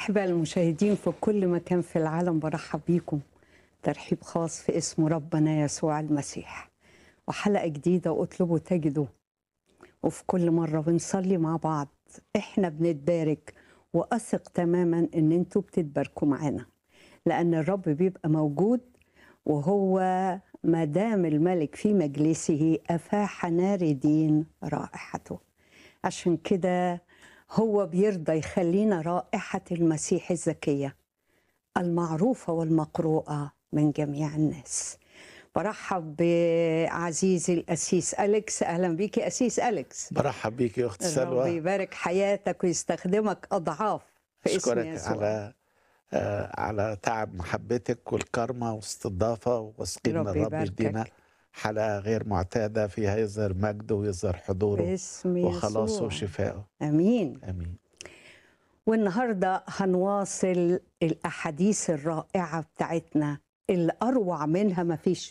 أحباء المشاهدين في كل مكان في العالم برحب بيكم ترحيب خاص في اسم ربنا يسوع المسيح وحلقة جديدة واطلبوا تجدوا وفي كل مرة بنصلي مع بعض احنا بنتبارك وأثق تماما ان انتوا بتتباركوا معانا لأن الرب بيبقى موجود وهو ما دام الملك في مجلسه أفاح نار دين رائحته عشان كده هو بيرضى يخلينا رائحة المسيح الزكية المعروفة والمقروءة من جميع الناس برحب بعزيزي الأسيس أليكس أهلا بيكي أسيس أليكس برحب بيك يا اخت الرب سلوى يبارك حياتك ويستخدمك أضعاف في اسم اشكرك يسوع على آه على تعب محبتك والكرمة واستضافة واثقين ان رب الرب يباركك. يدينا حلقة غير معتادة فيها يظهر مجده ويظهر حضوره باسم وخلاصه يسوع وشفائه أمين امين والنهارده هنواصل الاحاديث الرائعه بتاعتنا اللي اروع منها ما فيش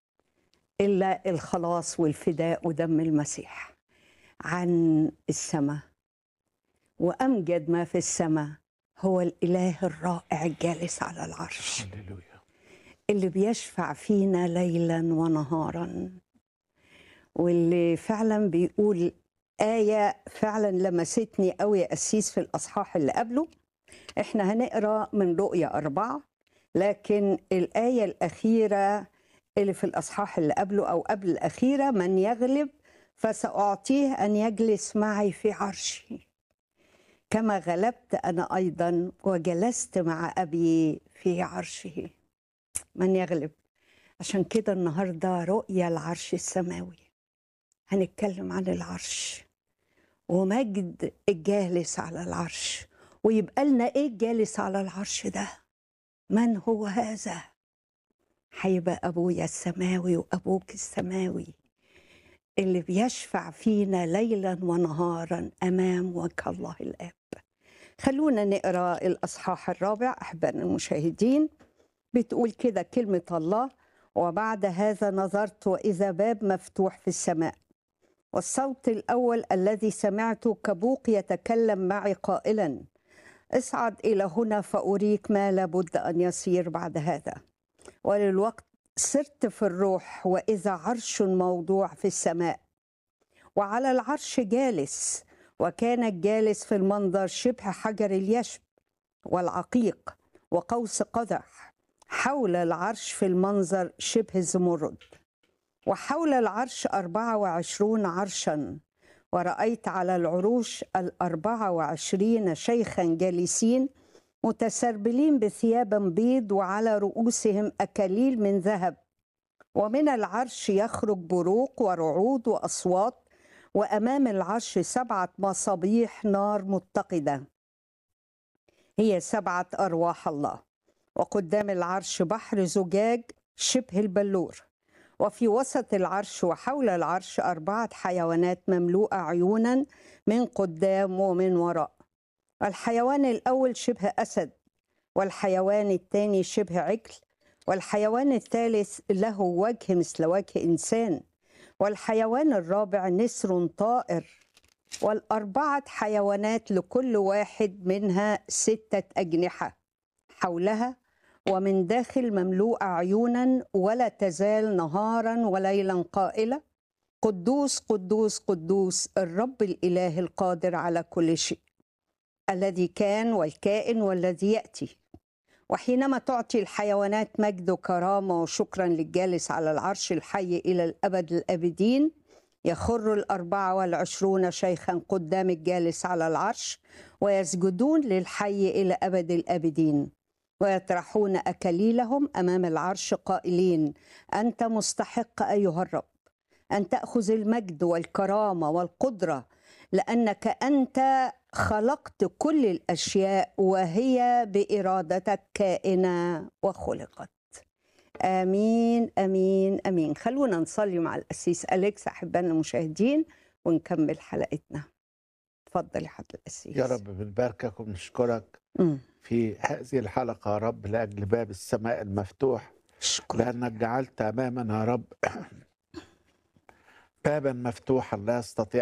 الا الخلاص والفداء ودم المسيح عن السماء وامجد ما في السماء هو الاله الرائع الجالس على العرش هللويا اللي بيشفع فينا ليلا ونهارا واللي فعلا بيقول آية فعلا لمستني قوي يا أسيس في الأصحاح اللي قبله احنا هنقرا من رؤيا أربعة لكن الآية الأخيرة اللي في الأصحاح اللي قبله أو قبل الأخيرة من يغلب فسأعطيه أن يجلس معي في عرشي كما غلبت أنا أيضا وجلست مع أبي في عرشه من يغلب عشان كده النهارده رؤيا العرش السماوي هنتكلم عن العرش ومجد الجالس على العرش ويبقى لنا ايه الجالس على العرش ده من هو هذا هيبقى ابويا السماوي وابوك السماوي اللي بيشفع فينا ليلا ونهارا امام وجه الله الاب خلونا نقرا الاصحاح الرابع احبائنا المشاهدين بتقول كده كلمة الله وبعد هذا نظرت وإذا باب مفتوح في السماء والصوت الأول الذي سمعته كبوق يتكلم معي قائلا اصعد إلى هنا فأريك ما لابد أن يصير بعد هذا وللوقت سرت في الروح وإذا عرش موضوع في السماء وعلى العرش جالس وكان الجالس في المنظر شبه حجر اليشب والعقيق وقوس قدح حول العرش في المنظر شبه الزمرد وحول العرش أربعة وعشرون عرشا ورأيت على العروش الأربعة وعشرين شيخا جالسين متسربلين بثياب بيض وعلى رؤوسهم أكاليل من ذهب ومن العرش يخرج بروق ورعود وأصوات وأمام العرش سبعة مصابيح نار متقدة هي سبعة أرواح الله وقدام العرش بحر زجاج شبه البلور وفي وسط العرش وحول العرش أربعة حيوانات مملوءة عيونا من قدام ومن وراء الحيوان الأول شبه أسد والحيوان الثاني شبه عجل والحيوان الثالث له وجه مثل وجه إنسان والحيوان الرابع نسر طائر والأربعة حيوانات لكل واحد منها ستة أجنحة حولها ومن داخل مملوءة عيونا ولا تزال نهارا وليلا قائلة قدوس قدوس قدوس الرب الإله القادر على كل شيء الذي كان والكائن والذي يأتي وحينما تعطي الحيوانات مجد وكرامة وشكرا للجالس على العرش الحي إلى الأبد الأبدين يخر الأربعة والعشرون شيخا قدام الجالس على العرش ويسجدون للحي إلى أبد الآبدين ويطرحون أكاليلهم أمام العرش قائلين أنت مستحق أيها الرب أن تأخذ المجد والكرامة والقدرة لأنك أنت خلقت كل الأشياء وهي بإرادتك كائنة وخلقت آمين آمين آمين خلونا نصلي مع الأسيس أليكس أحبائنا المشاهدين ونكمل حلقتنا تفضل يا حضرة الأسيس يا رب بنباركك وبنشكرك مم. في هذه الحلقة يا رب لأجل باب السماء المفتوح شكرا لأنك جعلت أمامنا يا رب بابا مفتوحا لا يستطيع